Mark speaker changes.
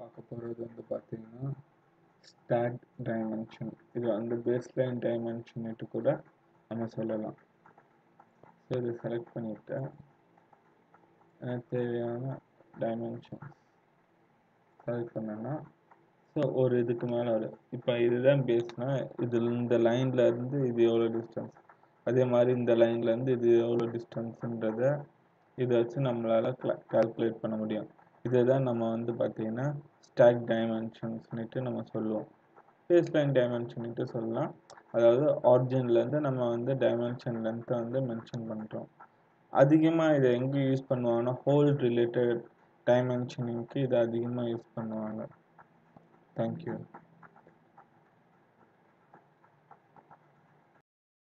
Speaker 1: பார்க்க போகிறது வந்து பார்த்தீங்கன்னா ஸ்டாக் டைமென்ஷன் இது வந்து பேஸ்லைன் டைமென்ஷன்ட்டு கூட நம்ம சொல்லலாம் ஸோ இதை செலக்ட் பண்ணிவிட்டு எனக்கு தேவையான டைமென்ஷன் செலக்ட் பண்ணேன்னா ஸோ ஒரு இதுக்கு மேலே வரும் இப்போ இதுதான் பேஸ்னா இதில் இந்த லைனில் இருந்து இது எவ்வளோ டிஸ்டன்ஸ் அதே மாதிரி இந்த லைன்லேருந்து இது எவ்வளோ டிஸ்டன்ஸுன்றதை இதை வச்சு நம்மளால் கால்குலேட் பண்ண முடியும் இதை தான் நம்ம வந்து பார்த்திங்கன்னா ஸ்டாக் டைமென்ஷன்ஸ்னுட்டு நம்ம சொல்லுவோம் பேஸ் லைன் டைமென்ஷன்ட்டு சொல்லலாம் அதாவது ஆரிஜின்லேருந்து நம்ம வந்து டைமென்ஷன் லென்த்தை வந்து மென்ஷன் பண்ணுறோம் அதிகமாக இதை எங்கே யூஸ் பண்ணுவாங்கன்னா ஹோல் ரிலேட்டட் டைமென்ஷனிங்க்கு இதை அதிகமாக யூஸ் பண்ணுவாங்க தேங்க்யூ